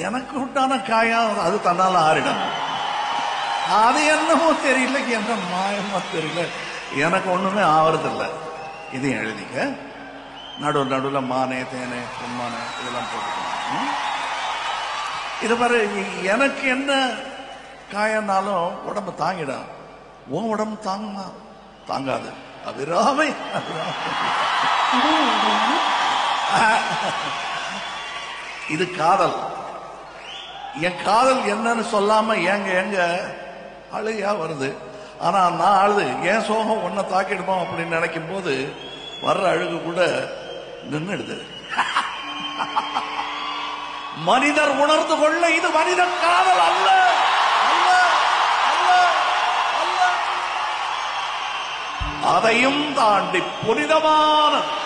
எனக்கு உண்டான காயம் அது தன்னால ஆறிடும் அது என்னமோ தெரியல என்ன மாயமோ தெரியல எனக்கு ஒண்ணுமே ஆவறதில்ல இதையும் எழுதிக்க நடு நடுவுல மானே தேனே பொம்மானே இதெல்லாம் போட்டுக்கணும் ம்? இது பாரு எனக்கு என்ன காயம்னாலும் உடம்பு தாங்கிடும் உன் உடம்பு தாங்குமா தாங்காது அபிராமை இது காதல் என் காதல் என்னன்னு சொல்லாம எங்க எங்க அழுகையா வருது ஆனா நான் அழுது என் சோகம் உன்னை தாக்கிடுமோ அப்படின்னு நினைக்கும் போது வர்ற அழுகு கூட நின்னுடுது மனிதர் உணர்ந்து கொள்ள இது மனித காதல் அல்ல அல்ல அல்ல அல்ல அதையும் தாண்டி புனிதமான